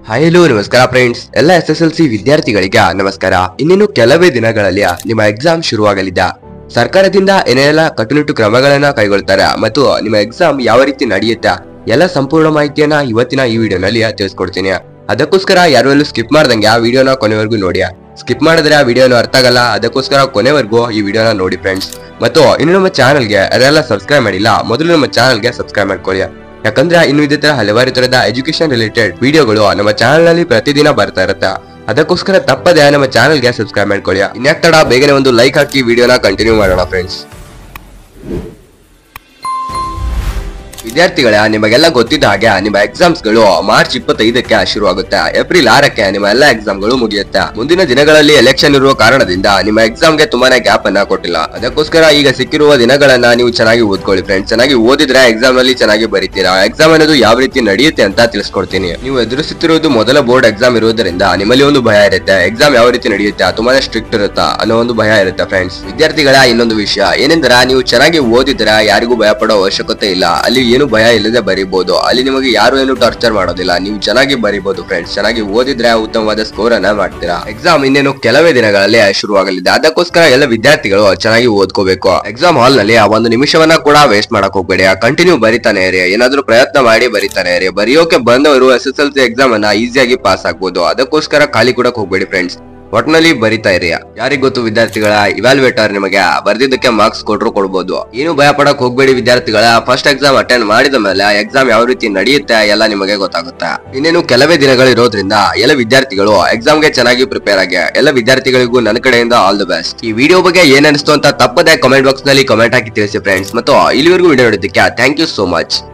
hi hello ನಮಸ್ಕಾರ friends ಎಲ್ಲ S S L C ವಿದ್ಯಾರ್ಥಿಗಳಿಗೆ ನಮಸ್ಕಾರ ಇನ್ನೇನು ಕೆಲವೇ ದಿನಗಳಲ್ಲಿ ನಿಮ್ಮ ಎಕ್ಸಾಮ್ ಶುರುವಾಗಲಿದೆ ಸರ್ಕಾರದಿಂದ ಏನೆಲ್ಲ ಕಟ್ಟುನಿಟ್ಟು ಕ್ರಮಗಳನ್ನ ಕೈಗೊಳ್ತಾರೆ ಮತ್ತು ನಿಮ್ಮ ಎಕ್ಸಾಮ್ ಯಾವ ರೀತಿ ನಡೆಯುತ್ತೆ ಎಲ್ಲ ಸಂಪೂರ್ಣ ಮಾಹಿತಿಯನ್ನ ಇವತ್ತಿನ ಈ ವಿಡಿಯೋನಲ್ಲಿ ತಿಳಿಸ್ಕೊಡ್ತೀನಿ ಅದಕ್ಕೋಸ್ಕರ ಯಾರು ಎಲ್ಲೂ ಸ್ಕಿಪ್ ಮಾಡ್ದಂಗೆ ಆ ವಿಡಿಯೋನ ಕೊನೆವರೆಗೂ ನೋಡಿ ಸ್ಕಿಪ್ ಮಾಡಿದ್ರೆ ಆ ವಿಡಿಯೋನ ಅರ್ಥ ಆಗಲ್ಲ ಅದಕ್ಕೋಸ್ಕರ ಕೊನೆವರೆಗೂ ಈ ವಿಡಿಯೋನ ನೋಡಿ ಫ್ರೆಂಡ್ಸ್ ಮತ್ತು ಇನ್ನು ನಮ್ಮ ಚಾನಲ್ಗೆ ಯಾರೆಲ್ಲ ಸಬ್ಸ್ಕ್ರೈಬ್ ಮಾಡಿಲ್ಲ ಮೊದಲು ನಮ್ಮ ಚಾನಲ್ಗೆ ಸಬ್ಸ್ಕ್ರೈಬ್ ಮಾಡ್ಕೊಳ್ಳಿ ಯಾಕಂದ್ರೆ ಇನ್ನು ಇದೇ ತರ ಹಲವಾರು ತರದ ಎಜುಕೇಶನ್ ರಿಲೇಟೆಡ್ ವಿಡಿಯೋಗಳು ನಮ್ಮ ಚಾನಲ್ ನಲ್ಲಿ ಪ್ರತಿದಿನ ಬರ್ತಾ ಇರುತ್ತೆ ಅದಕ್ಕೋಸ್ಕರ ತಪ್ಪದೆ ನಮ್ಮ ಚಾನಲ್ಗೆ ಸಬ್ಸ್ಕ್ರೈಬ್ ಮಾಡ್ಕೊಳ್ಳಿ ಇನ್ಯಾಕ್ ತಡ ಬೇಗನೆ ಒಂದು ಲೈಕ್ ಹಾಕಿ ವಿಡಿಯೋನ ಕಂಟಿನ್ಯೂ ಮಾಡೋಣ ಫ್ರೆಂಡ್ಸ್ ವಿದ್ಯಾರ್ಥಿಗಳ ನಿಮಗೆಲ್ಲ ಗೊತ್ತಿದ್ದ ಹಾಗೆ ನಿಮ್ಮ ಎಕ್ಸಾಮ್ಸ್ ಗಳು ಮಾರ್ಚ್ ಇಪ್ಪತ್ತೈದಕ್ಕೆ ಶುರುವಾಗುತ್ತೆ ಏಪ್ರಿಲ್ ಆರಕ್ಕೆ ನಿಮ್ಮ ಎಲ್ಲ ಎಕ್ಸಾಮ್ ಗಳು ಮುಗಿಯುತ್ತೆ ಮುಂದಿನ ದಿನಗಳಲ್ಲಿ ಎಲೆಕ್ಷನ್ ಇರುವ ಕಾರಣದಿಂದ ನಿಮ್ಮ ಎಕ್ಸಾಮ್ ಗೆ ತುಂಬಾನೇ ಗ್ಯಾಪ್ ಅನ್ನ ಕೊಟ್ಟಿಲ್ಲ ಅದಕ್ಕೋಸ್ಕರ ಈಗ ಸಿಕ್ಕಿರುವ ದಿನಗಳನ್ನ ನೀವು ಚೆನ್ನಾಗಿ ಓದ್ಕೊಳ್ಳಿ ಫ್ರೆಂಡ್ಸ್ ಚೆನ್ನಾಗಿ ಓದಿದ್ರೆ ಎಕ್ಸಾಮ್ ನಲ್ಲಿ ಚೆನ್ನಾಗಿ ಬರೀತೀರಾ ಎಕ್ಸಾಮ್ ಅನ್ನೋದು ಯಾವ ರೀತಿ ನಡೆಯುತ್ತೆ ಅಂತ ತಿಳಿಸ್ಕೊಡ್ತೀನಿ ನೀವು ಎದುರಿಸುತ್ತಿರುವುದು ಮೊದಲ ಬೋರ್ಡ್ ಎಕ್ಸಾಮ್ ಇರುವುದರಿಂದ ನಿಮ್ಮಲ್ಲಿ ಒಂದು ಭಯ ಇರುತ್ತೆ ಎಕ್ಸಾಮ್ ಯಾವ ರೀತಿ ನಡೆಯುತ್ತೆ ತುಂಬಾನೇ ಸ್ಟ್ರಿಕ್ಟ್ ಇರುತ್ತಾ ಅನ್ನೋ ಒಂದು ಭಯ ಇರುತ್ತೆ ಫ್ರೆಂಡ್ಸ್ ವಿದ್ಯಾರ್ಥಿಗಳ ಇನ್ನೊಂದು ವಿಷಯ ಏನೆಂದ್ರೆ ನೀವು ಚೆನ್ನಾಗಿ ಓದಿದ್ರೆ ಯಾರಿಗೂ ಭಯ ಪಡೋ ಅವಶ್ಯಕತೆ ಇಲ್ಲ ಅಲ್ಲಿ ಏನು ಭಯ ಇಲ್ಲದೆ ಬರೀಬಹುದು ಅಲ್ಲಿ ನಿಮಗೆ ಯಾರು ಏನು ಟಾರ್ಚರ್ ಮಾಡೋದಿಲ್ಲ ನೀವು ಚೆನ್ನಾಗಿ ಬರೀಬಹುದು ಫ್ರೆಂಡ್ಸ್ ಚೆನ್ನಾಗಿ ಓದಿದ್ರೆ ಉತ್ತಮವಾದ ಸ್ಕೋರ್ ಅನ್ನ ಮಾಡ್ತೀರಾ ಎಕ್ಸಾಮ್ ಇನ್ನೇನು ಕೆಲವೇ ದಿನಗಳಲ್ಲಿ ಶುರುವಾಗಲಿದೆ ಅದಕ್ಕೋಸ್ಕರ ಎಲ್ಲ ವಿದ್ಯಾರ್ಥಿಗಳು ಚೆನ್ನಾಗಿ ಓದ್ಕೋಬೇಕು ಎಕ್ಸಾಮ್ ಹಾಲ್ ನಲ್ಲಿ ಆ ಒಂದು ನಿಮಿಷವನ್ನ ಕೂಡ ವೇಸ್ಟ್ ಮಾಡಕ್ ಹೋಗ್ಬೇಡಿ ಕಂಟಿನ್ಯೂ ಬರಿತಾನೆ ಇರಿ ಏನಾದ್ರೂ ಪ್ರಯತ್ನ ಮಾಡಿ ಬರಿತಾನೆ ಇರಿ ಬರೆಯೋಕೆ ಬಂದವರು S S L C exam ಅನ್ನ ಈಸಿಯಾಗಿ ಪಾಸ್ ಆಗ್ಬೋದು ಅದಕ್ಕೋಸ್ಕರ ಖಾಲಿ ಕೊಡಕ್ ಹೋಗ್ಬೇಡಿ ಫ್ರೆಂಡ್ಸ್ ಒಟ್ನಲ್ಲಿ ಬರಿತಾ ಇರಿ ಯಾರಿಗ್ ಗೊತ್ತು ವಿದ್ಯಾರ್ಥಿಗಳ ಇವ್ಯಾಲ್ಯೂಯೇಟರ್ ನಿಮಗೆ ಬರ್ದಿದ್ದಕ್ಕೆ ಮಾರ್ಕ್ಸ್ ಕೊಟ್ರು ಕೊಡ್ಬೋದು ಏನು ಭಯ ಪಡಕ್ ಹೋಗ್ಬೇಡಿ ವಿದ್ಯಾರ್ಥಿಗಳ ಫಸ್ಟ್ ಎಕ್ಸಾಮ್ ಅಟೆಂಡ್ ಮಾಡಿದ ಮೇಲೆ ಎಕ್ಸಾಮ್ ಯಾವ ರೀತಿ ನಡೆಯುತ್ತೆ ಎಲ್ಲ ನಿಮಗೆ ಗೊತ್ತಾಗುತ್ತೆ ಇನ್ನೇನು ಕೆಲವೇ ದಿನಗಳಿರೋದ್ರಿಂದ ಎಲ್ಲ ವಿದ್ಯಾರ್ಥಿಗಳು ಎಕ್ಸಾಮ್ಗೆ ಚೆನ್ನಾಗಿ ಪ್ರಿಪೇರ್ ಆಗಿ ಎಲ್ಲ ವಿದ್ಯಾರ್ಥಿಗಳಿಗೂ ನನ್ನ ಕಡೆಯಿಂದ ಆಲ್ ದ ಬೆಸ್ಟ್ ಈ ವಿಡಿಯೋ ಬಗ್ಗೆ ಏನ್ ಅನಿಸ್ತು ಅಂತ ತಪ್ಪದೆ ಕಮೆಂಟ್ ಬಾಕ್ಸ್ ನಲ್ಲಿ ಕಮೆಂಟ್ ಹಾಕಿ ತಿಳಿಸಿ ಫ್ರೆಂಡ್ಸ್ ಮತ್ತು ಇಲ್ಲಿವರೆಗೂ ವಿಡಿಯೋ ನೋಡಿದ್ದಕ್ಕೆ ಥ್ಯಾಂಕ್ ಯು ಸೋ ಮಚ್